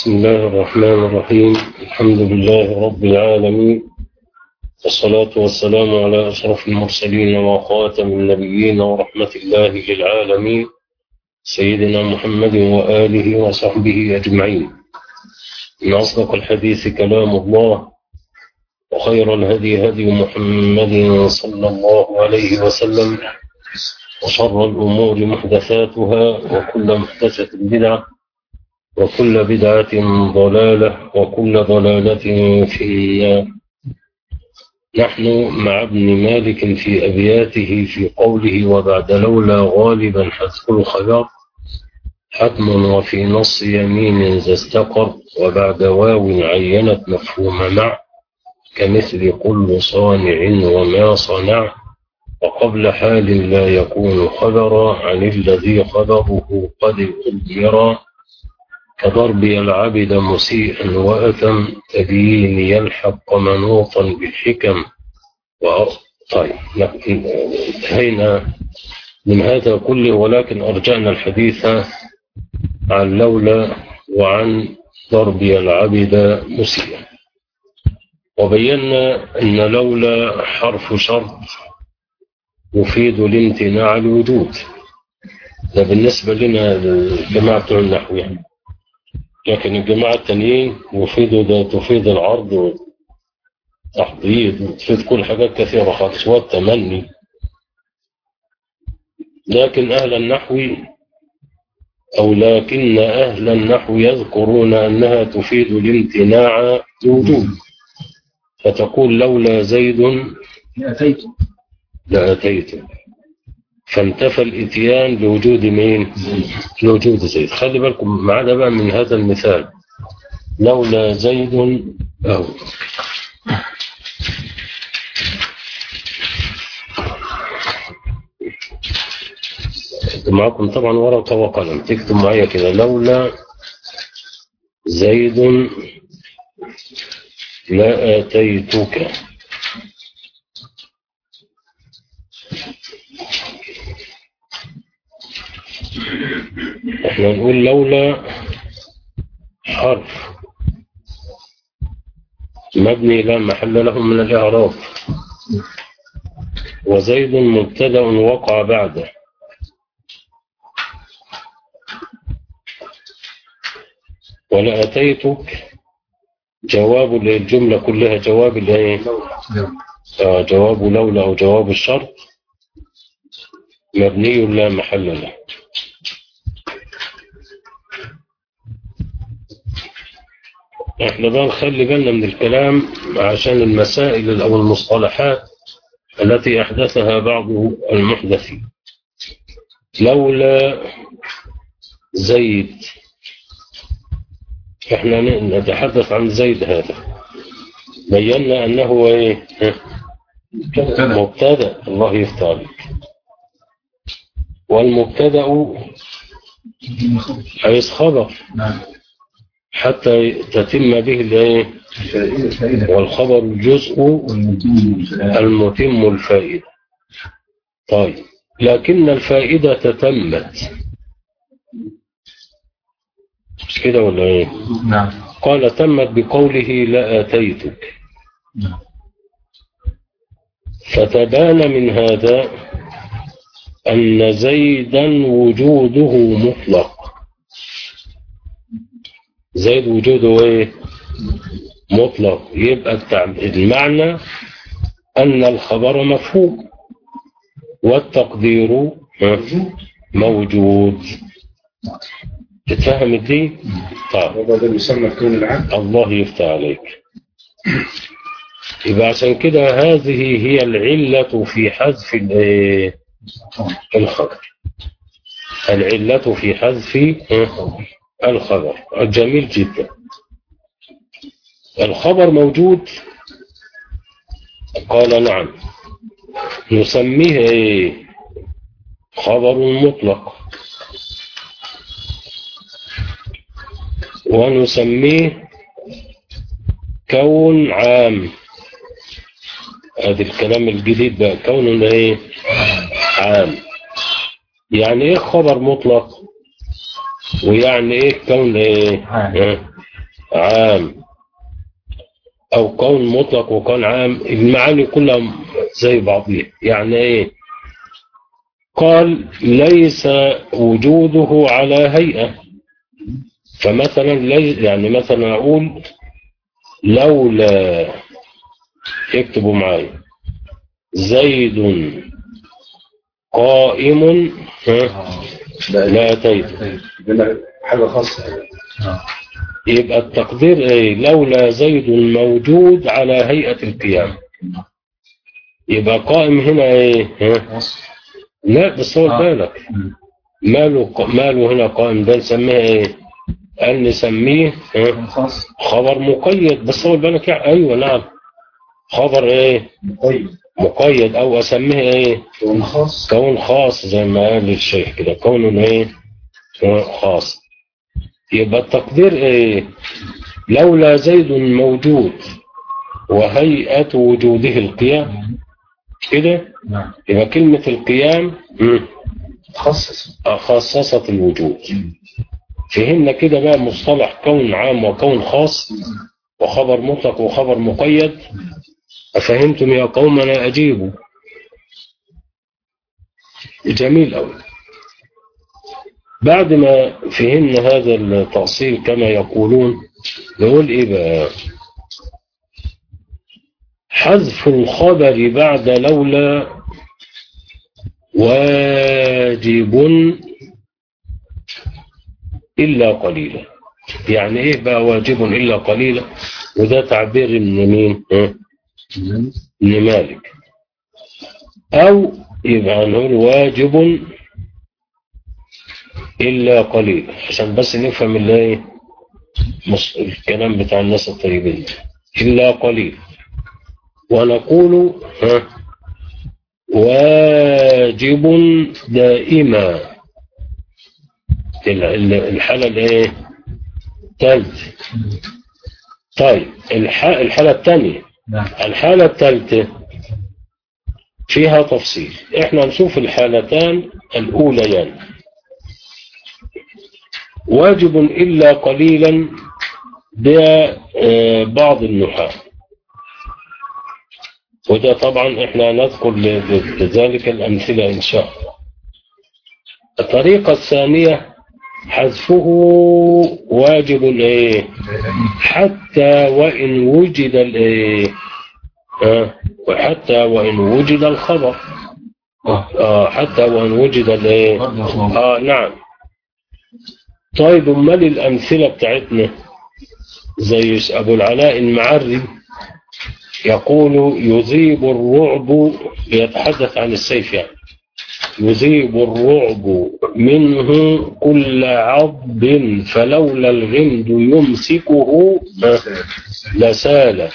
بسم الله الرحمن الرحيم الحمد لله رب العالمين والصلاة والسلام على أشرف المرسلين وخاتم النبيين ورحمة الله للعالمين سيدنا محمد وآله وصحبه أجمعين إن أصدق الحديث كلام الله وخير الهدي هدي محمد صلى الله عليه وسلم وشر الأمور محدثاتها وكل محدثة بدعة وكل بدعة ضلالة وكل ضلالة في النار نحن مع ابن مالك في أبياته في قوله وبعد لولا غالبا حذف الخيار حتم وفي نص يمين ذا استقر وبعد واو عينت مفهوم مع كمثل كل صانع وما صنع وقبل حال لا يكون خبرا عن الذي خبره قد أدمر كضربي العبد مسيئا وأثم تبيين يلحق منوطا بالحكم طيب انتهينا من هذا كله ولكن أرجعنا الحديث عن لولا وعن ضربي العبد مسيئا وبينا أن لولا حرف شرط يفيد الامتناع الوجود ده بالنسبة لنا الجماعة بتوع النحو يعني لكن الجماعة التانيين يفيدوا ده تفيد العرض والتحضير وتفيد كل حاجات كثيرة خالص والتمني لكن أهل النحو أو لكن أهل النحو يذكرون أنها تفيد الامتناع الوجود فتقول لولا زيد لأتيت لأتيت فانتفى الاتيان لوجود مين لوجود زيد خلي بالكم معنا بقى من هذا المثال لولا زيد أو معكم طبعا ورقة وقلم تكتب معايا كده لولا زيد لآتيتك احنا نقول لولا حرف مبني لا محل له من الإعراب وزيد مبتدا وقع بعده ولأتيتك جواب للجملة كلها جواب الايه آه جواب لولا أو جواب الشرط مبني لا محل له احنا بقى نخلي بالنا من الكلام عشان المسائل او المصطلحات التي احدثها بعض المحدثين لولا زيد احنا نتحدث عن زيد هذا بينا انه ايه مبتدا الله يفتح عليك والمبتدا عايز خبر نعم حتى تتم به الايه الفائدة والخبر الجزء المتم الفائدة طيب لكن الفائدة تتمت مش كده ولا ايه نعم قال تمت بقوله لآتيتك نعم فتبان من هذا أن زيدا وجوده مطلق زيد وجوده ايه مطلق يبقى التعب- المعنى أن الخبر مفهوم والتقدير ها، موجود تتفهم دي طيب هذا ده يسمى كون العبد الله يفتح عليك يبقى عشان كده هذه هي العلة في حذف ال- الخبر العلة في حذف ها، الخبر جميل جدا الخبر موجود قال نعم نسميه ايه خبر مطلق ونسميه كون عام هذا الكلام الجديد بقى كون ايه عام يعني ايه خبر مطلق ويعني ايه كون ايه عام. آه، عام أو كون مطلق وكون عام المعاني كلها زي بعضها يعني إيه قال ليس وجوده على هيئة فمثلا لي يعني مثلا أقول لولا اكتبوا معايا زيد قائم ها لا أتيت يبقى حاجة خاصة آه. يبقى التقدير ايه لولا زيد موجود على هيئة القيام يبقى قائم هنا ايه ها؟ وصف لا بس هو آه. بالك مم. ماله ماله هنا قائم ده نسميه ايه قال نسميه ها؟ خاص خبر مقيد بس هو بالك يعني ايوه نعم خبر ايه طيب مقيد او اسميه ايه كون خاص كون خاص زي ما قال الشيخ كده كون ايه كون خاص يبقى التقدير ايه لولا زيد موجود وهيئة وجوده القيام كده نعم يبقى كلمة القيام مم، تخصص خصصت الوجود فهمنا كده بقى مصطلح كون عام وكون خاص وخبر مطلق وخبر مقيد أفهمتم يا قومنا أجيبوا جميل أوي بعد ما فهمنا هذا التأصيل كما يقولون نقول إيه بقى حذف الخبر بعد لولا واجب إلا قليلا يعني إيه بقى واجب إلا قليلا وده تعبير من مين ها؟ من مالك أو يبقى نقول واجب إلا قليلا عشان بس نفهم اللي إيه مص- الكلام بتاع الناس الطيبين إلا قليل ونقول ها واجب دائما ال- ال- الحالة الايه الثالثة طيب الح- الحالة الثانية نعم الحالة الثالثة فيها تفصيل احنا نشوف الحالتان الأوليان واجب إلا قليلا ده آه، بعض النحاة وده طبعا احنا نذكر ل- لذلك الأمثلة إن شاء الله الطريقة الثانية حذفه واجب ايه حتى وإن وجد الايه آه، وحتى وإن وجد الخبر اه آه حتى وإن وجد الايه برضه مش موجود. اه نعم طيب امال الامثله بتاعتنا زي ابو العلاء المعري يقول يذيب الرعب يتحدث عن السيف يعني يذيب الرعب منه كل عضب فلولا الغمد يمسكه آه، لسال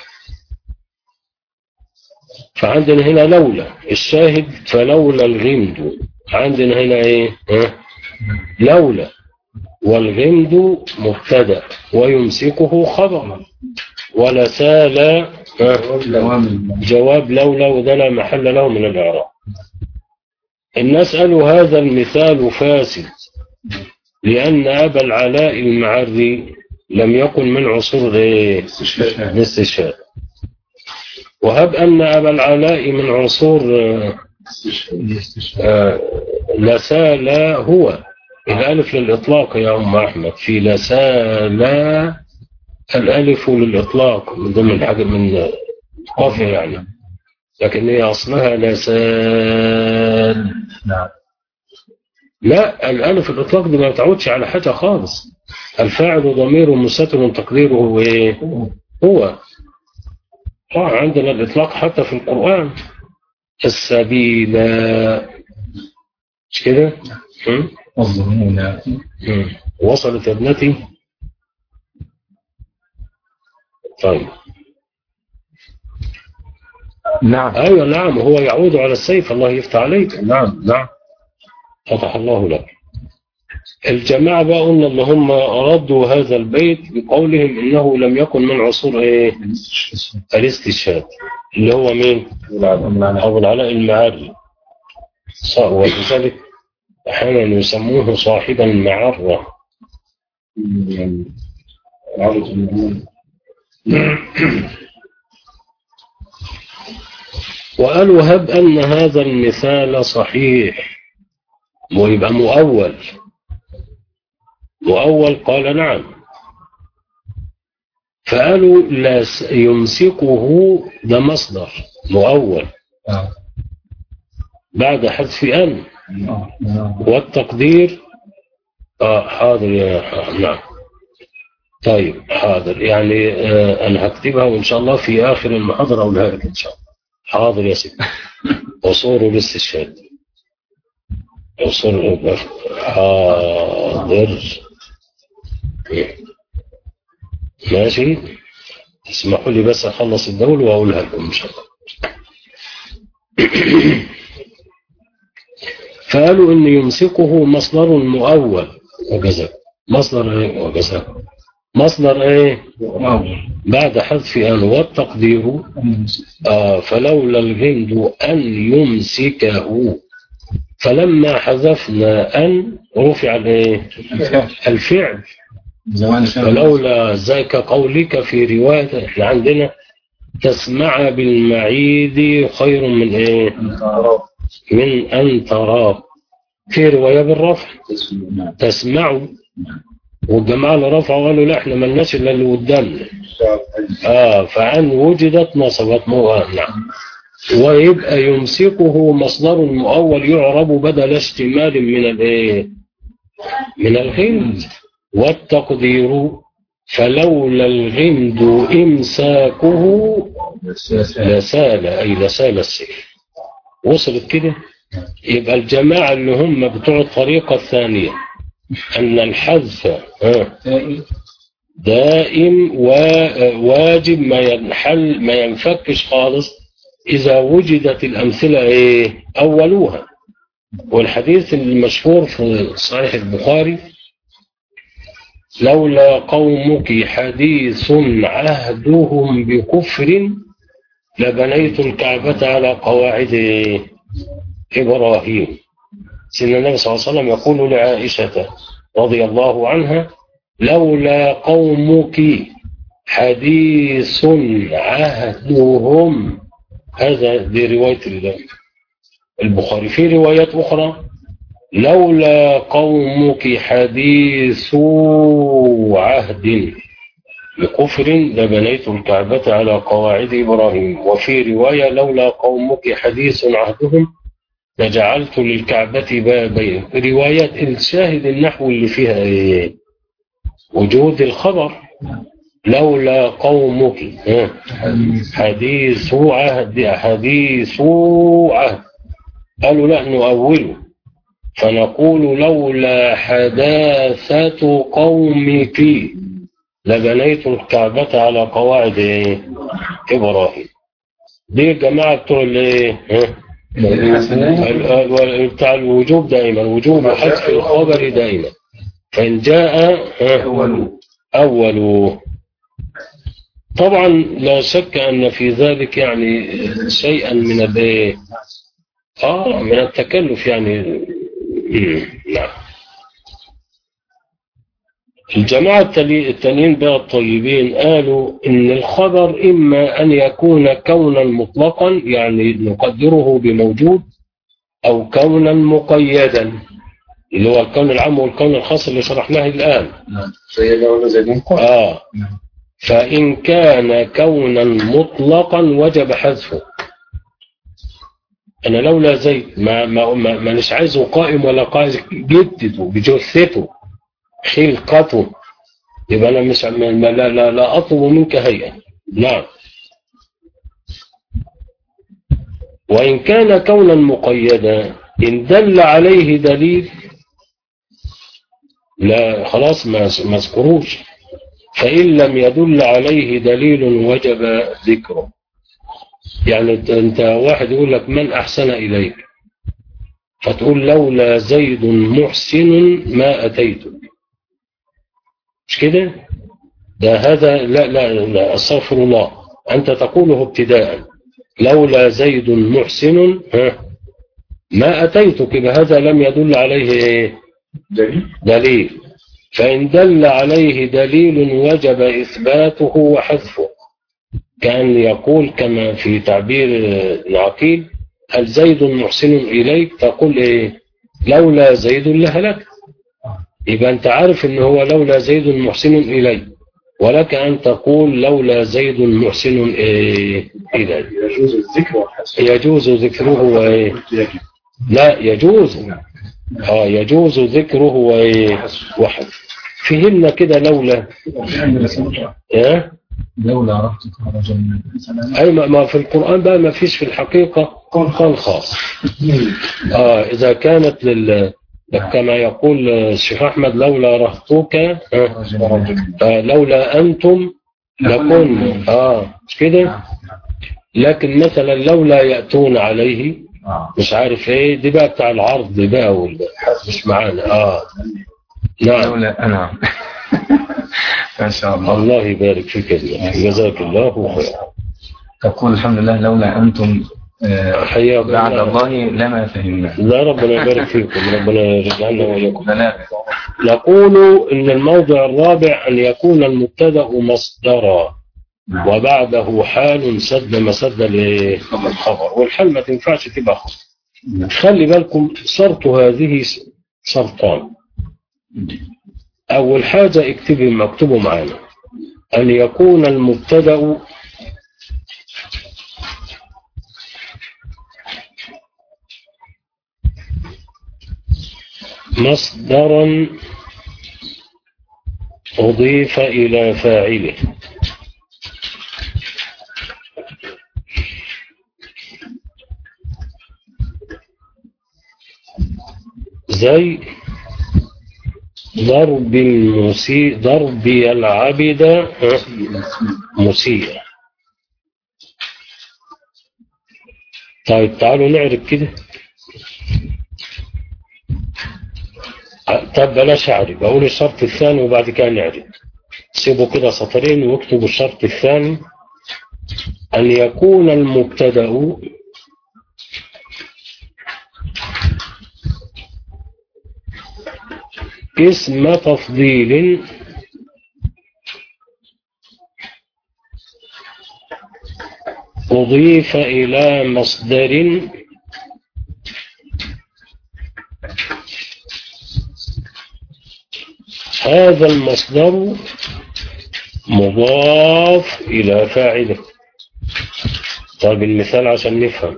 فعندنا هنا لولا الشاهد فلولا الغمد عندنا هنا ايه ها؟ لولا والغمد مبتدا ويمسكه خبر ولسال ها؟ دوام جواب لولا وده لا محل له من الاعراب الناس قالوا هذا المثال فاسد لان ابا العلاء المعري لم يكن من عصور ايه استشهاد الاستشهاد وهب أن أبا العلاء من عصور آه، الاستشهاد آه، لسال هو الألف للإطلاق يا أم أحمد في لسال الألف للإطلاق من ضمن الحاجة من قافية يعني لكن هي أصلها لسال نعم لا الألف الإطلاق دي ما تعودش على حاجة خالص الفاعل ضمير مستتر تقديره إيه؟ هو طبعا عندنا الإطلاق حتى في القرآن السبيل مش كده؟ م? الظنون م. وصلت يا ابنتي؟ طيب نعم أيوة نعم هو يعود على السيف الله يفتح عليك نعم نعم فتح الله لك الجماعة بقى قلنا اللي هم ردوا هذا البيت بقولهم إنه لم يكن من عصور إيه؟ الاستشهاد اللي هو مين؟ أبو العلاء المعري ص- ولذلك أحيانا يسموه صاحب المعرة عودة المؤمنين وقالوا هب أن هذا المثال صحيح ويبقى مؤول مؤول قال نعم فقالوا لا س- يمسكه ده مصدر مؤول آه. بعد حذف أن آه. آه. والتقدير آه حاضر يا ح- نعم طيب حاضر يعني آه أنا هكتبها وإن شاء الله في آخر المحاضرة أقولها لك إن شاء الله حاضر يا سيدي وصور الاستشهاد وصور حاضر ماشي اسمحوا لي بس أخلص الدول وأقولها لكم إن شاء الله فقالوا إن يمسكه مصدر مؤول وجزاء مصدر إيه وجزاء مصدر إيه أول. بعد حذف أن والتقدير آه فلولا الهند أن يمسكه فلما حذفنا أن رفع الإيه الفعل. الفعل زمان شاء فلولا ذاك قولك في رواية احنا عندنا تسمع بالمعيد خير من ايه من ان تراه في رواية بالرفع نعم. تسمع والجماعة اللي رفعوا قالوا لا احنا ملناش الا اللي قدامنا اه فعن وجدت نصبت موها نعم ويبقى يمسكه مصدر مؤول يعرب بدل اشتمال من الايه من الغمد والتقدير فلولا الغمد امساكه لسال اي لسال السيف وصلت كده يبقى الجماعه اللي هم بتوع الطريقه الثانيه ان الحذف ها دائم وواجب ما ينحل ما ينفكش خالص إذا وجدت الأمثلة إيه أولوها والحديث المشهور في صحيح البخاري لولا قومك حديث عهدهم بكفر لبنيت الكعبة على قواعد إبراهيم سيدنا النبي صلى الله عليه وسلم يقول لعائشة رضي الله عنها لولا قومك حديث عهدهم هذا دي رواية البخاري في روايات أخرى لولا قومك حديث عهد بكفر لبنيت الكعبة على قواعد إبراهيم وفي رواية لولا قومك حديث عهدهم لجعلت للكعبة بابين روايات الشاهد النحو اللي فيها إيه؟ وجود الخبر لولا قومك ها؟ حديث عهد حديث عهد قالوا لا نؤوله فنقول لولا حداثة قومك لبنيت الكعبة على قواعد إيه؟ إبراهيم دي الجماعة بتوع الايه ال- بتاع الوجوب دائما وجوب حذف الخبر دائما فإن جاء ها، أول طبعا لا شك أن في ذلك يعني شيئا من الايه آه من التكلف يعني مم، نعم الجماعة التالي- التانيين بقى الطيبين قالوا إن الخبر إما أن يكون كونا مطلقا يعني نقدره بموجود أو كونا مقيدا اللي هو الكون العام والكون الخاص اللي شرحناه الآن زي لولا زي ممكن آه فإن كان كونا مطلقا وجب حذفه أنا لولا زي ما ما ما مانيش عايزه قائم ولا قائم جدته بجثته خلقته يبقى أنا مش ما ما- لا لا لا أطلب منك هيئة نعم وإن كان كونا مقيدا إن دل عليه دليل لا خلاص ما ما اذكروش فإن لم يدل عليه دليل وجب ذكره يعني أنت- انت واحد يقول لك من أحسن إليك فتقول لولا زيد محسن ما أتيت مش كده ده هذا لا لا لا استغفر الله أنت تقوله ابتداء لولا زيد محسن ها ما أتيتك بهذا لم يدل عليه إيه؟ دليل دليل فإن دل عليه دليل وجب إثباته وحذفه كأن يقول كما في تعبير العقيل هل زيد محسن إليك تقول إيه لولا زيد لهلك يبقى أنت عارف إن هو لولا زيد محسن إلي ولك أن تقول لولا زيد محسن إيه إلي يجوز الذكر والحذف يجوز ذكره وإيه يجب لا يجوز اه يجوز ذكره وإيه وحذف فهمنا كده لولا إيه؟ لولا رحتك رجل أي ما ما في القرآن بقى ما فيش في الحقيقة قول خاص آه إذا كانت لل كما يقول الشيخ أحمد لولا رهتك آه آه، لولا أنتم لكن آه مش كده لكن مثلا لولا يأتون عليه مش عارف ايه دي بقى بتاع العرض دي بقى وال- مش معانا اه نعم لولا أنا ما شاء الله الله يبارك فيك يا زلمة. جزاك الله خيرا تقول الحمد لله لولا أنتم آه، حياك بعد الله. الله لما فهمنا لا ربنا يبارك فيكم ربنا يرجعنا وإياكم بلاغ نقول إن الموضع الرابع أن يكون المبتدأ مصدرا نعم. وبعده حال سد مسد الخبر والحال ما تنفعش تبقى خبر خلي بالكم شرط هذه شرطان أول حاجة اكتبي مكتوبه معانا أن يكون المبتدأ مصدرا أضيف إلى فاعله زي ضرب المسيء ضرب العبد ها، مسيء طيب تعالوا نعرف كده طب بلاش اعرف اقول الشرط الثاني وبعد كده نعرف سيبوا كده سطرين واكتبوا الشرط الثاني ان يكون المبتدأ اسم تفضيل أضيف إلى مصدر هذا المصدر مضاف إلى فاعله طيب المثال عشان نفهم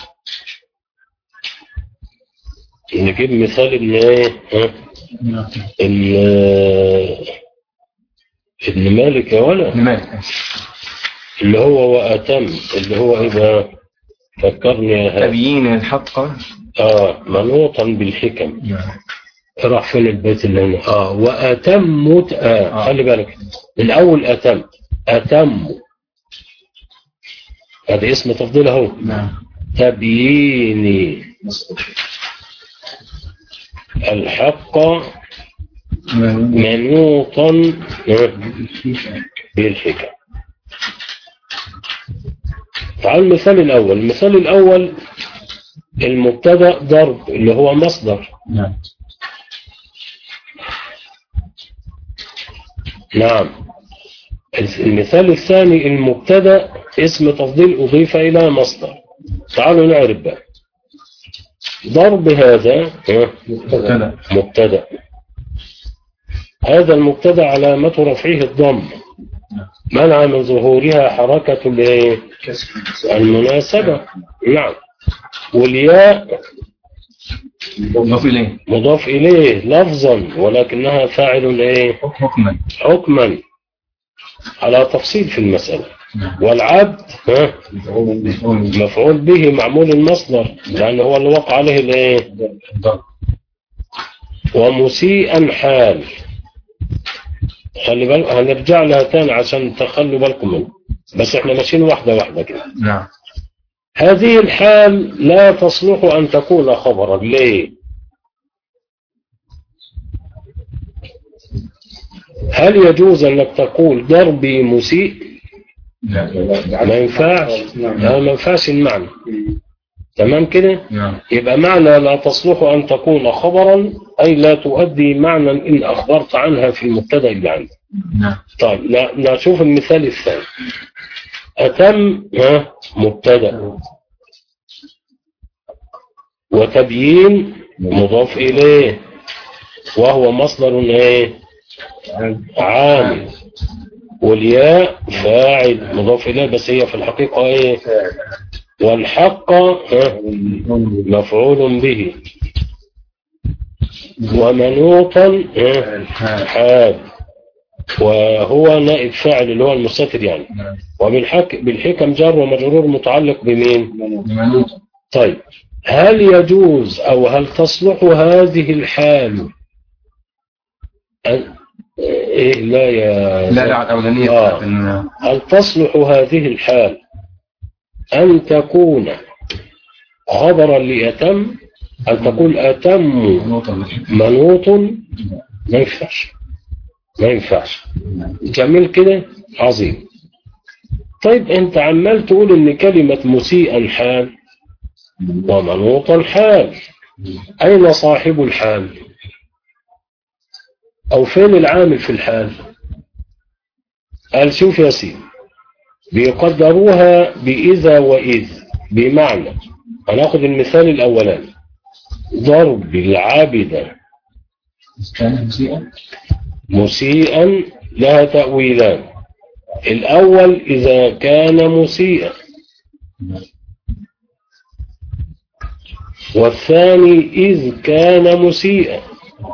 نجيب مثال ان ايه ها؟ ان ابن مالك يا ولد لماذا؟ اللي هو وأتم اللي هو ايه بقى فكرني يا هذا تبيين الحق اه منوطا بالحكم راح فين البيت اللي هنا اه واتمت آه. خلي بالك الاول اتم اتم هذا اسم تفضيل اهو نعم تبييني الحق منوطا بالحكم تعال المثال الاول المثال الاول المبتدا ضرب اللي هو مصدر نعم نعم المثال الثاني المبتدا اسم تفضيل أضيف إلى مصدر تعالوا نعرف بقى ضرب هذا ها، مبتدأ. مبتدا هذا المبتدا علامة رفعه الضم منع من ظهورها حركة الايه؟ المناسبة نعم والياء مضاف إليه مضاف إليه لفظا ولكنها فاعل ايه حكما حكما على تفصيل في المسألة والعبد ها مفعول به معمول المصدر لأن هو اللي وقع عليه الايه ومسيئا حال خلي بالك هنرجع لها تاني عشان تخلوا بالكم منه بس احنا ماشيين واحدة واحدة كده نعم هذه الحال لا تصلح أن تكون خبرا ليه هل يجوز أنك تقول ضربي مسيء لا ما ينفعش لا ما ينفعش المعنى تمام كده نعم يبقى معنى لا تصلح أن تكون خبرا أي لا تؤدي معنى إن أخبرت عنها في المبتدا اللي عندك نعم طيب لا- نشوف المثال الثاني أتم ها مبتدا وتبيين مضاف إليه وهو مصدر ايه عامل والياء فاعل مضاف إليه بس هي في الحقيقة ايه والحق ها مفعول به ومنوطا ها حال وهو نائب فاعل اللي هو المستتر يعني نعم وبالحك بالحكم جر ومجرور متعلق بمين لمن طيب هل يجوز أو هل تصلح هذه الحال أن- إيه لا يا لا لا الأولانية آه. بتاعت ال- هل تصلح هذه الحال أن تكون خبرا لأتم أن تقول أتم نقطة من الحكم. منوط ما ينفعش ما ينفعش جميل كده عظيم طيب انت عمال تقول ان كلمة مسيئا حال ومنوطا حال اين صاحب الحال او فين العامل في الحال قال شوف يا سيدي بيقدروها بإذا وإذ بمعنى هناخد المثال الأولاني ضرب العابد كان مسيئا مسيئا لها تأويلان الأول إذا كان مسيئا والثاني إذ كان مسيئا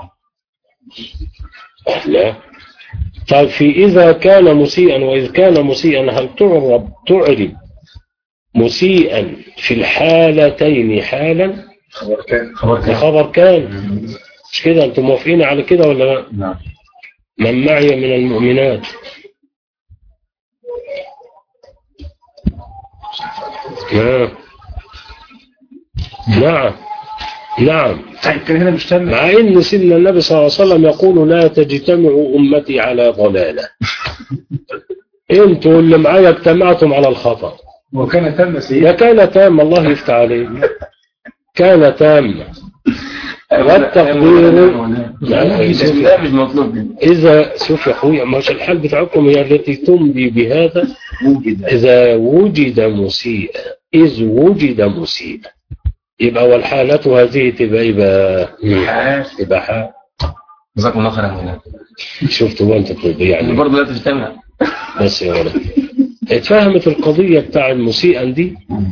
لا طيب في إذا كان مسيئا وإذ كان مسيئا هل تعرب تعرب مسيئا في الحالتين حالا خبر كان خبر كان الخبر كان مش كده انتم موافقين على كده ولا لا نعم من معي من المؤمنات نعم نعم نعم طيب كان هنا مش تم مع ان سيدنا النبي صلى الله عليه وسلم يقول لا تجتمع امتي على ضلاله انتوا اللي معايا اجتمعتم على الخطا وكان تم ده سيئا كان تام الله يفتح عليه كان تام والتقدير لا لا مش مطلوب مني. إذا شوف يا أخوي مش الحال بتاعكم هي التي تمضي بهذا وجد إذا وجد مسيئا إذ وجد مسيئا يبقى والحالة هذه تبقى يبقى يبقى حال جزاكم الله خيرا هنا شفتوا وانت بتقول يعني برضه لا تجتمع بس يا ولد اتفهمت القضية بتاع المسيئا دي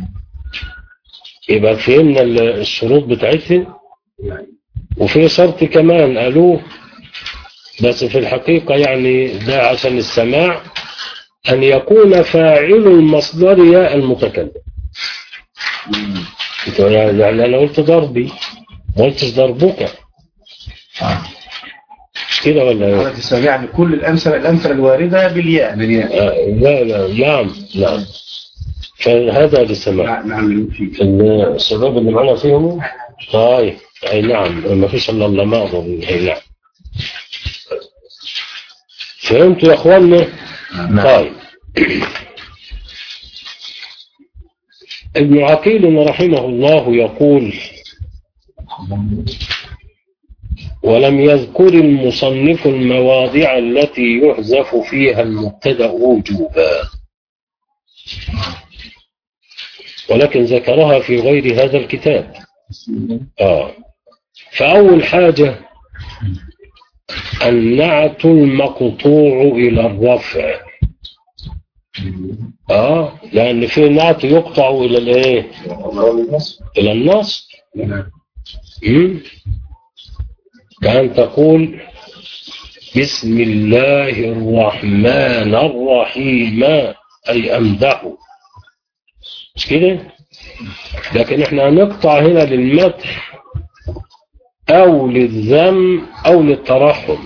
يبقى فهمنا ال- الشروط بتاعتها وفي شرط كمان قالوه بس في الحقيقة يعني ده عشان السماع أن يكون فاعل المصدر يا المتكلم يعني أنا قلت ضربي ما قلتش ضربك مش كده ولا إيه؟ حضرتك السماع يعني كل الأمثلة الأمثلة الواردة بالياء بالياء آه، لا لا نعم نعم فهذا للسماع نعم فيه الشباب اللي معنا فيهم طيب اي نعم ما فيش الا الله ما اظن اي نعم فهمتوا يا اخواننا طيب ابن عقيل رحمه الله يقول ولم يذكر المصنف المواضع التي يحذف فيها المبتدا وجوبا ولكن ذكرها في غير هذا الكتاب آه. فأول حاجة النعت المقطوع إلى الرفع آه لأن في نعت يقطع إلى الإيه إلى النص مم. كان تقول بسم الله الرحمن الرحيم أي أمدحه مش كده لكن احنا هنقطع هنا للمدح او للذم او للترحم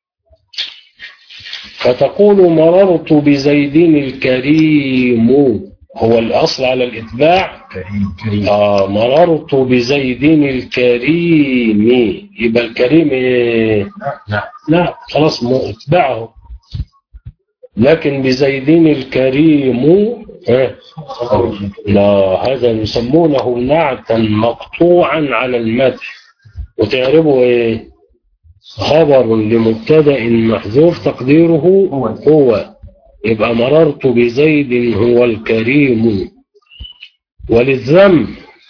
فتقول مررت بزيد الكريم هو الاصل على الاتباع كريم كريم آه مررت بزيد الكريم يبقى الكريم إيه؟ نعم لا خلاص م- اتبعه لكن بزيد الكريم ها لا هذا يسمونه نعتا مقطوعا على المدح وتعربه ايه خبر لمبتدا محذوف تقديره هو. هو يبقى مررت بزيد هو الكريم وللذم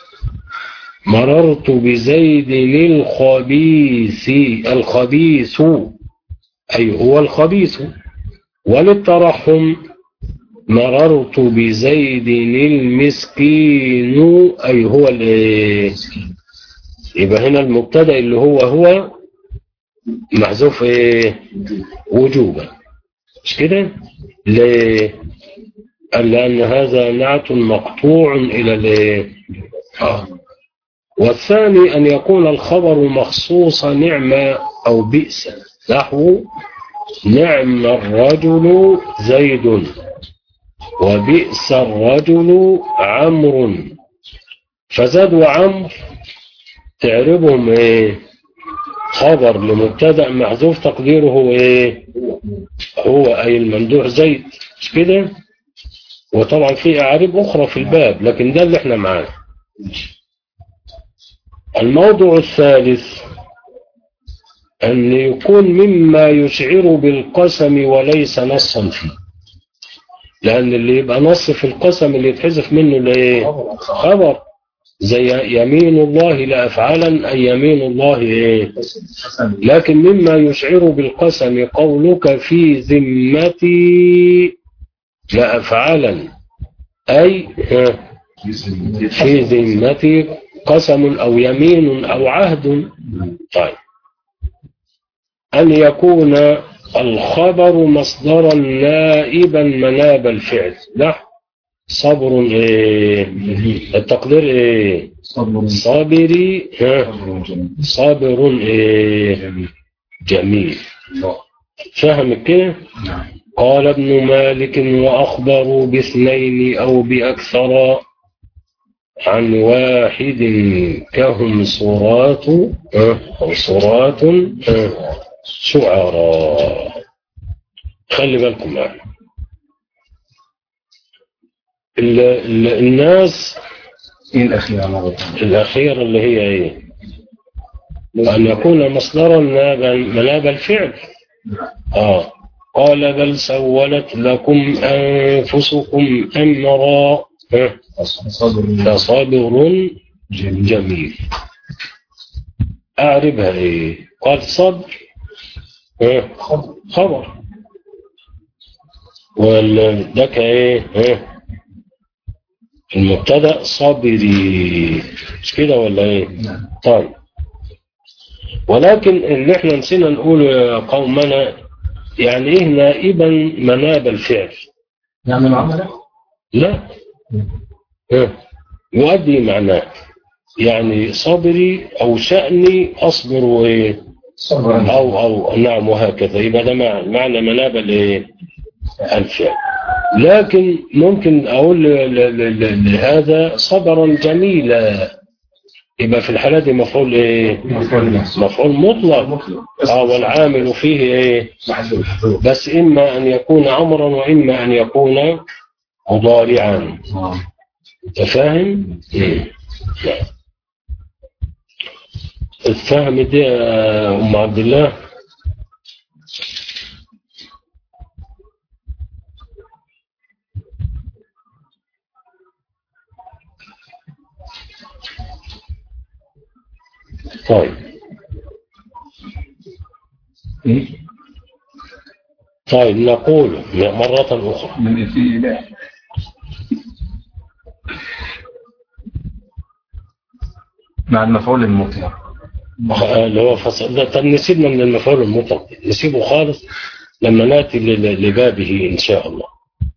مررت بزيد الخبيث الخبيث أي هو الخبيث وللترحم مررت بزيد المسكين أي هو الإيه يبقى هنا المبتدا اللي هو هو محذوف إيه وجوبا مش كده ليه قال لأن هذا نعت مقطوع إلى الإيه آه. والثاني أن يكون الخبر مخصوص نعمة أو بئس نحو نعم الرجل زيد وبئس الرجل عمرو فزاد وعمر تعربهم ايه خبر لمبتدا محذوف تقديره ايه هو اي الممدوح زيد مش كده وطبعا في اعاريب اخرى في الباب لكن ده اللي احنا معاه الموضوع الثالث أن يكون مما يشعر بالقسم وليس نصا فيه لأن اللي يبقى نص في القسم اللي يتحذف منه الايه خبر زي يمين الله لأفعالا أي يمين الله إيه لكن مما يشعر بالقسم قولك في ذمتي لأفعلا أي ها، في ذمتي قسم أو يمين أو عهد طيب أن يكون الخبر مصدرا نائبا مناب الفعل نحو صبر إيه التقدير إيه صبر صابري ها صابر إيه جميل فهم كده قال ابن مالك وأخبروا باثنين أو بأكثر عن واحد كهم صورات آه، أو صورات آه، شعراء خلي بالكم معنا ال- ال- الناس ايه الاخيره مرة الأخيرة اللي هي إيه أن يكون مصدرا مناب مناب الفعل آه قال بل سولت لكم أنفسكم أمرا آه، صبر فصبر جميل جميل أعربها إيه قال صبر آه، خبر والدك إيه آه، المبتدا صبري مش كده ولا ايه نعم. طيب ولكن اللي احنا نسينا نقول يا قومنا يعني ايه نائبا مناب الفعل يعني العمل لا ها. يؤدي معناه يعني صبري او شأني اصبر وايه صبرا او او نعم وهكذا يبقى ده مع- معنى مناب الايه الفعل لكن ممكن اقول ل- ل- ل- لهذا صبرا جميلا يبقى في الحالة دي مفعول ايه مفعول به. مفعول مطلق مطلق اه والعامل فيه ايه محذوف بس اما ان يكون امرا واما ان يكون مضارعا آه. انت فاهم مم. نعم. الفهم دي يا ام عبد الله طيب ايه طيب نقول مرة أخرى من في اله مع المفعول المطلق اللي هو فصل ده طب نسيبنا من المفعول المطلق نسيبه خالص لما ناتي ل- لبابه ان شاء الله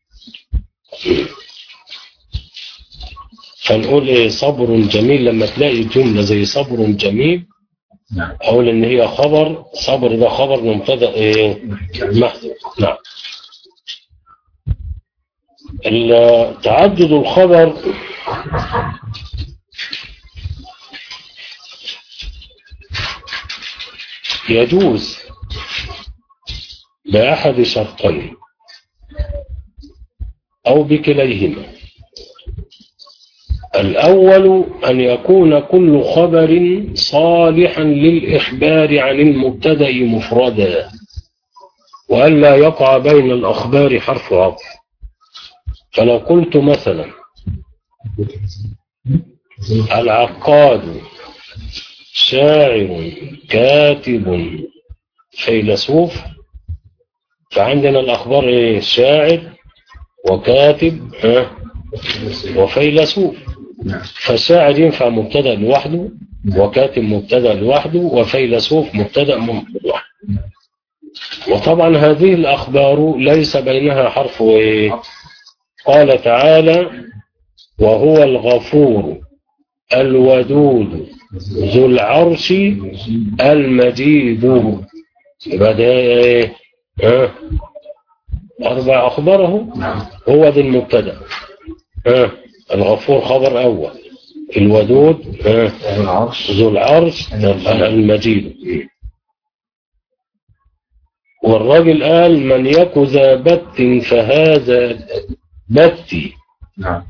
فنقول ايه صبر جميل لما تلاقي جمله زي صبر جميل نعم اقول ان هي خبر صبر ده خبر مبتدا ايه محذوف نعم ال- تعدد الخبر يجوز بأحد شرطين أو بكليهما الأول أن يكون كل خبر صالحا للإخبار عن المبتدأ مفردا وألا يقع بين الأخبار حرف عطف فلو قلت مثلا العقاد شاعر كاتب فيلسوف فعندنا الأخبار إيه؟ شاعر وكاتب ها وفيلسوف فالشاعر ينفع مبتدا لوحده وكاتب مبتدا لوحده وفيلسوف مبتدا لوحده وطبعا هذه الأخبار ليس بينها حرف إيه؟ قال تعالى وهو الغفور الودود ذو العرش المجيد يبقى ده ايه ها أربع أخباره هو ذي المبتدا ها الغفور خبر أول الودود ها العرش ذو العرش المجيد والراجل قال من يك ذا بت فهذا بتي نعم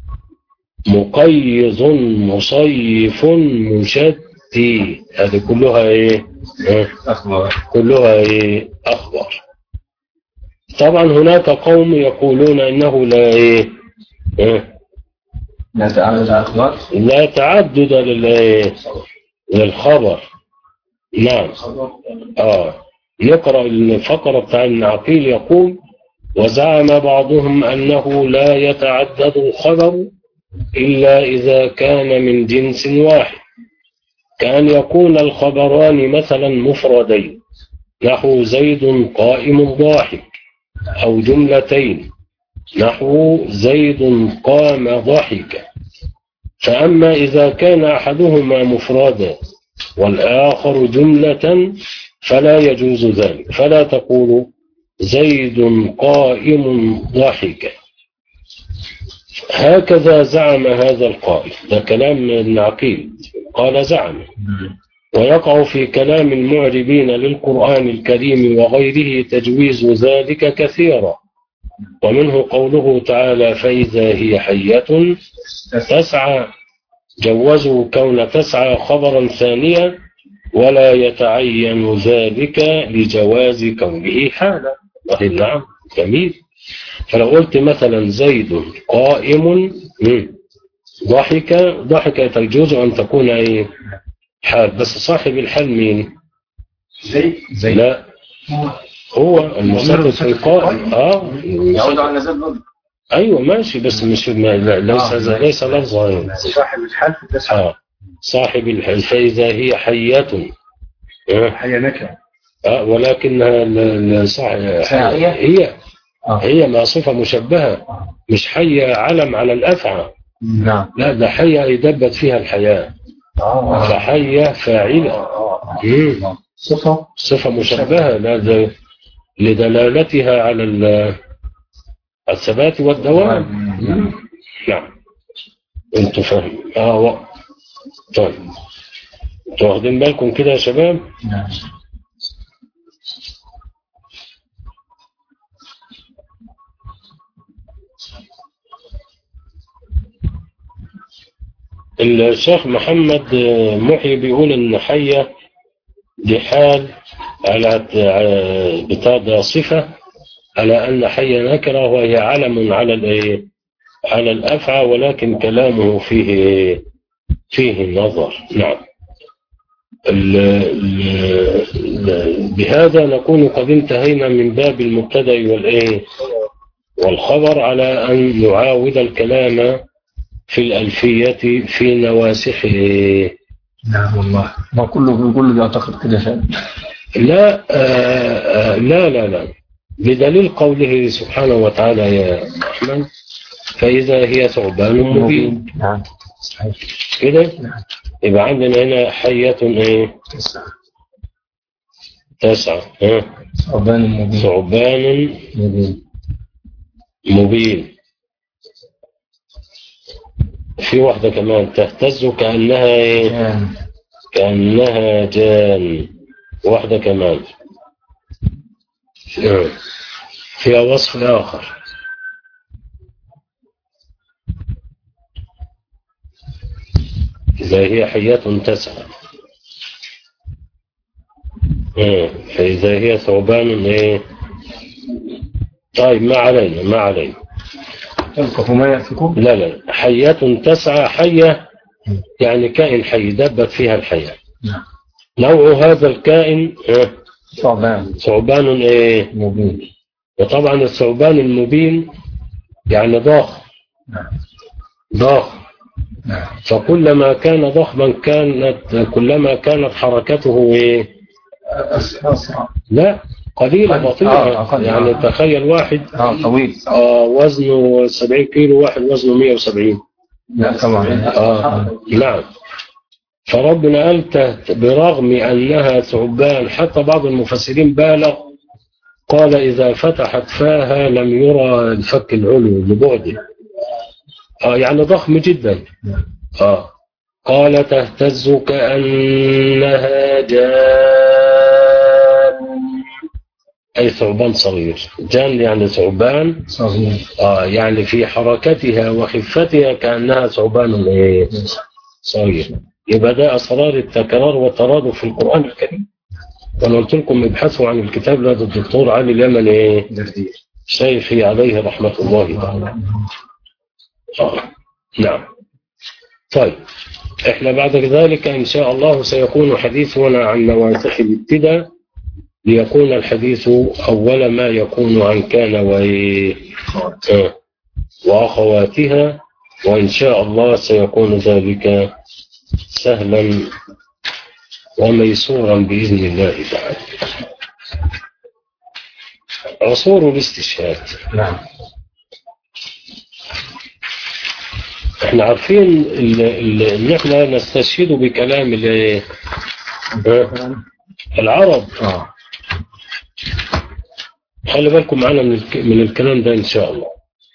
مقيض مصيف مشتي هذه كلها ايه ها؟ أخبار كلها ايه اخبار طبعا هناك قوم يقولون انه لا ايه ها؟ لا تعالى الأخبار لا تعدد لل- للخبر نعم اه نقرأ الفقرة بتاع العقيل يقول وزعم بعضهم أنه لا يتعدد الخبر إلا إذا كان من جنس واحد كأن يكون الخبران مثلا مفردين نحو زيد قائم ضاحك أو جملتين نحو زيد قام ضحك فأما إذا كان أحدهما مفردا والآخر جملة فلا يجوز ذلك فلا تقول زيد قائم ضحك هكذا زعم هذا القائل ده كلام ابن عقيل قال زعم ويقع في كلام المعربين للقرآن الكريم وغيره تجويز ذلك كثيرا ومنه قوله تعالى فإذا هي حية تسعى جوزوا كون تسعى خبرا ثانيا ولا يتعين ذلك لجواز كونه حالا نعم جميل فلو قلت مثلا زيد قائم مم، ضحك ضحك تجوز أن تكون ايه حال بس صاحب الحال مين زي زي لا هو المسبب في القائم اه يعود على النزال برضه ايوه ماشي بس مش ما لا ليس آه. ليس لفظا يعني. صاحب الحال في التسعة آه. صاحب الحال فإذا هي حية آه. حيا نكرة آه. ولكنها ل- ل- صح صحيح. هي آه. هي مع صفة مشبهة مش حية علم على الأفعى نعم لا ده حية يدبت فيها الحياة اه فحية فاعلة اه مم. صفة صفة مشبهة لا ده لدلالتها على ال- الثبات والدوام مم. نعم انتوا فاهم اه و... طيب انتوا واخدين بالكم كده يا شباب نعم الشيخ محمد محي بيقول ان حية دي حال على بتاع ده صفة على ان حية نكرة وهي علم على الايه على الافعى ولكن كلامه فيه فيه نظر نعم ال ال بهذا نكون قد انتهينا من باب المبتدا والايه والخبر على ان نعاود الكلام في الألفية في نواسخه نعم والله ما كله كله بيعتقد كده فعلا لا آه آه لا لا لا بدليل قوله سبحانه وتعالى يا رحمن فإذا هي ثعبان مبين نعم صحيح كده يبقى عندنا هنا حية ايه تسعة تسعة ها ثعبان مبين ثعبان مبين مبين في واحدة كمان تهتز كأنها ايه كان كأنها جان واحدة كمان آه. فيها وصف آخر إذا هي حية تسعى آه، فإذا هي ثعبان إيه طيب ما علينا ما علينا تلقف ما يأفكون لا لا حية تسعى حية يعني كائن حي دبت فيها الحياة نعم نوع هذا الكائن آه، ثعبان ثعبان إيه مبين وطبعا الثعبان المبين يعني ضخم نعم ضخم نعم فكلما كان ضخما كانت كلما كانت حركته إيه أس- أسرع لا قليلة قليل. بطيئة آه، أقل. يعني آه. تخيل واحد اه طويل آه وزنه 70 كيلو واحد وزنه 170 لا طبعا آه نعم فربنا قال ت- برغم أنها ثعبان حتى بعض المفسرين بالغ قال إذا فتحت فاها لم يرى الفك العلوي لبعده آه يعني ضخم جدا آه قال تهتز كأنها جان أي ثعبان صغير جان يعني ثعبان صغير آه يعني في حركتها وخفتها كأنها ثعبان إيه؟ صغير يبقى ده أسرار التكرار والترادف في القرآن الكريم وأنا قلت لكم ابحثوا عن الكتاب لدى الدكتور علي اليمن إيه؟ دردير شيخي عليه رحمة الله تعالى آه. نعم طيب احنا بعد ذلك ان شاء الله سيكون حديثنا عن نواسخ الابتداء ليكون الحديث اول ما يكون عن كان وإيه آه. واخواتها وان شاء الله سيكون ذلك سهلا وميسورا باذن الله تعالى عصور الاستشهاد نعم احنا عارفين ال- ال- ان احنا نستشهد بكلام ال- آه، العرب اه خلي بالكم معنا من الك- من الكلام ده ان شاء الله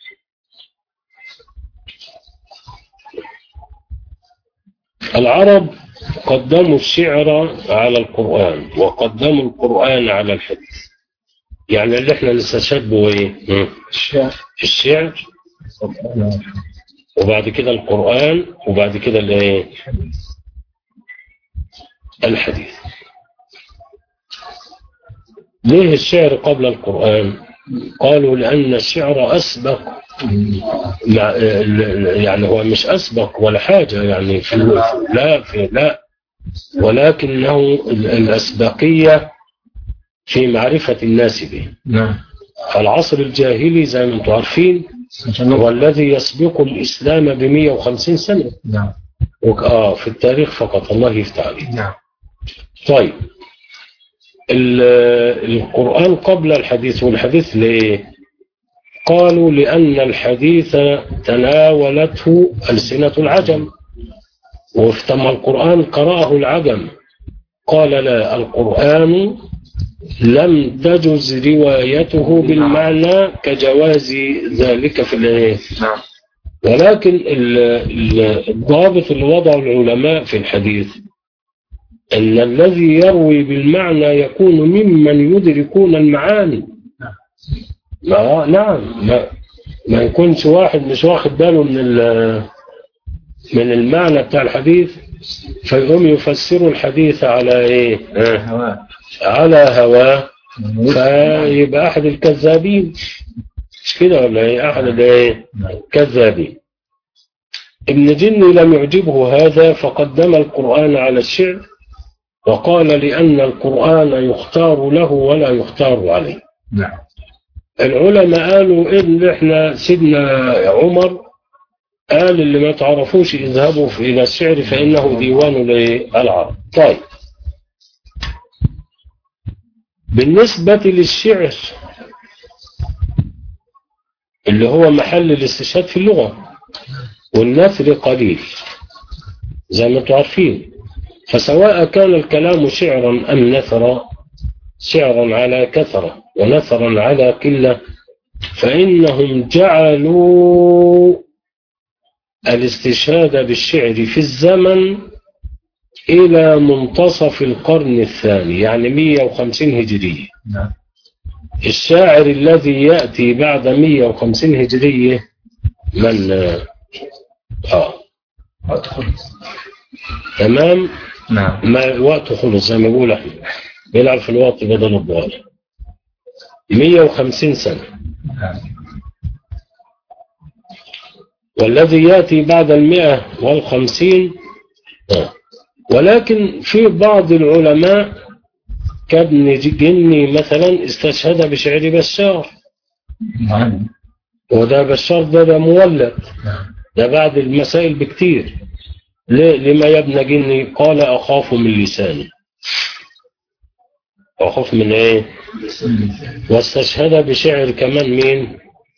العرب قدموا الشعر على القرآن وقدموا القرآن على الحديث يعني اللي احنا نستشهد به ايه؟ م? الشعر الشعر وبعد كده القرآن وبعد كده الايه؟ الحديث ليه الشعر قبل القرآن قالوا لأن الشعر أسبق مع ال- ال- يعني هو مش أسبق ولا حاجة يعني في لا في لا ولكنه ال- الأسبقية في معرفة الناس به نعم العصر الجاهلي زي ما انتم عارفين عشان هو الذي يسبق الإسلام ب 150 سنة نعم وك- آه في التاريخ فقط الله يفتح عليه نعم طيب ال- القرآن قبل الحديث والحديث ليه قالوا لأن الحديث تناولته ألسنة العجم وافتم القرآن قرأه العجم قال لا القرآن لم تجز روايته بالمعنى كجواز ذلك في الإيه؟ نعم ولكن ال- ال- الضابط اللي وضعه العلماء في الحديث أن الذي يروي بالمعنى يكون ممن يدركون المعاني ما نعم ما, ما يكونش واحد مش واخد باله من ال- من المعنى بتاع الحديث فيقوم يفسر الحديث على ايه آه، هواء على هواه فيبقى احد الكذابين مش كده ولا ايه احد الايه كذابين ابن جني لم يعجبه هذا فقدم القرآن على الشعر وقال لأن القرآن يختار له ولا يختار عليه نعم العلماء قالوا إن إحنا سيدنا عمر قال اللي ما تعرفوش اذهبوا في- إلى الشعر فإنه ديوان للعرب طيب بالنسبة للشعر اللي هو محل الاستشهاد في اللغة والنثر قليل زي ما انتم عارفين فسواء كان الكلام شعرا أم نثرا شعرا على كثرة ونثرا على قلة فإنهم جعلوا الاستشهاد بالشعر في الزمن إلى منتصف القرن الثاني يعني 150 هجرية نعم الشاعر الذي يأتي بعد 150 هجرية من آه أدخل تمام نعم ما وقته خلص زي ما بيقول احمد بيلعب في الوقت بدل الضال 150 سنة نعم والذي يأتي بعد المئة والخمسين آه. ولكن في بعض العلماء كابن جني مثلا استشهد بشعر بشار نعم وده بشار ده, ده مولد نعم ده بعد المسائل بكتير ليه لما يا ابن جني قال أخاف من لساني أخاف من إيه واستشهد بشعر كمان مين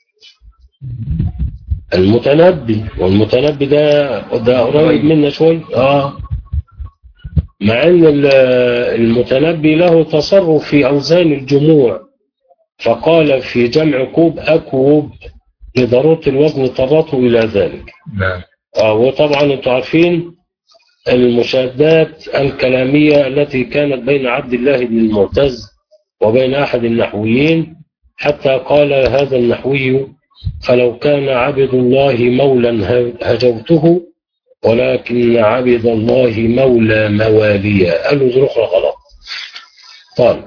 المتنبي والمتنبي ده ده قريب منا شوي اه مع ان ال- المتنبي له تصرف في اوزان الجموع فقال في جمع كوب اكوب لضروره الوزن اضطرته الى ذلك نعم آه وطبعا انتم عارفين المشادات الكلامية التي كانت بين عبد الله بن المعتز وبين أحد النحويين حتى قال هذا النحوي فلو كان عبد الله مولا هجوته ولكن عبد الله مولى مواليا قالوا ذي أخرى غلط طيب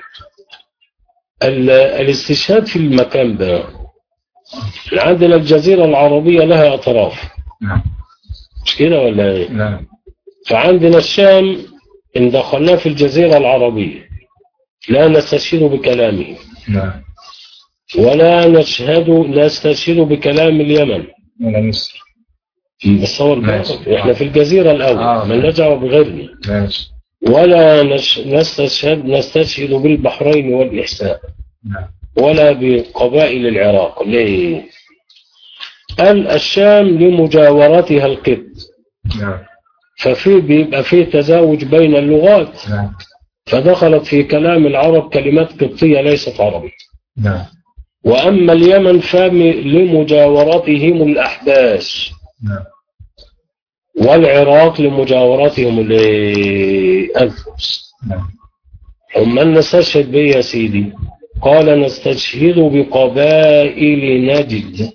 ال- الاستشهاد في المكان ده عندنا الجزيرة العربية لها أطراف نعم مش كده ولا ايه نعم فعندنا الشام ان دخلناه في الجزيرة العربية لا نستشهد بكلامه نعم ولا نشهد نستشهد بكلام اليمن ولا مصر بتصور ماشي. احنا في الجزيرة الأول آه. ما نرجع بغيرنا ماشي ولا نش... نستشهد نستشهد بالبحرين والإحساء نعم ولا بقبائل العراق ليه؟ قال الشام لمجاورتها القبط نعم ففي بيبقى فيه تزاوج بين اللغات نعم فدخلت في كلام العرب كلمات قبطية ليست عربية نعم وأما اليمن فلمجاورتهم الأحباش نعم والعراق لمجاورتهم الأنفس نعم هم من نستشهد به يا سيدي قال نستشهد بقبائل نجد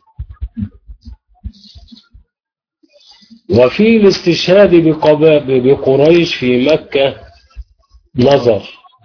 وفي الاستشهاد بقبائل بقريش في مكة نظر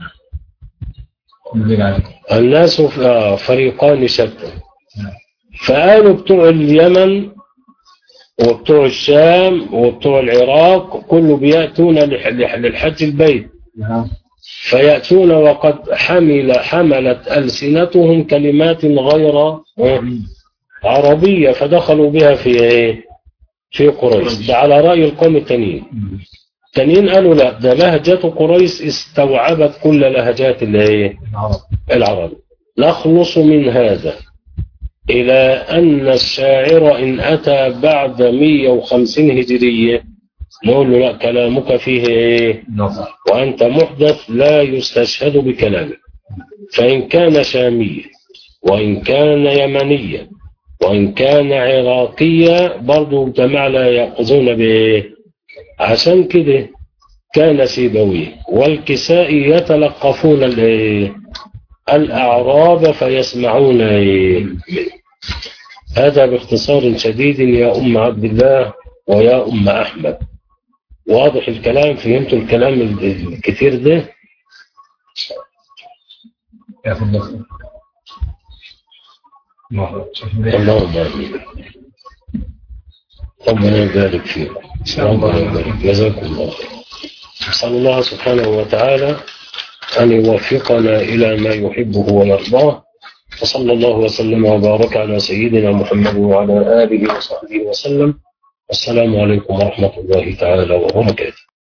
بالله عليك الناس ف- آه، فريقان شتى فقالوا بتوع اليمن وبتوع الشام وبتوع العراق كله بيأتون لح- لح- للحج البيت نعم فيأتون وقد حمل حملت ألسنتهم كلمات غير آه، عربية فدخلوا بها في إيه؟ في قريش ده على رأي القوم التانيين التانيين قالوا لا ده لهجة قريش استوعبت كل لهجات الايه العرب العرب نخلص من هذا إلى أن الشاعر إن أتى بعد 150 هجرية نقول له لا كلامك فيه إيه نظر وأنت محدث لا يستشهد بكلامك فإن كان شاميا وإن كان يمنيا وإن كان عراقيا برضو جماعة لا يأخذون بإيه عشان كده كان سيبويه والكسائي يتلقفون الإيه؟ الأعراب فيسمعون إيه؟ منه. هذا باختصار شديد يا أم عبد الله ويا أم أحمد واضح الكلام فهمتوا الكلام ال- الكتير ده ياخذ نظر الله اللهم آمين ربنا يبارك فيكم ربنا يبارك جزاكم الله خير نسأل الله سبحانه وتعالى أن يوفقنا إلى ما يحبه ويرضاه وصلى الله وسلم وبارك على سيدنا محمد وعلى آله وصحبه وسلم والسلام عليكم ورحمة الله تعالى وبركاته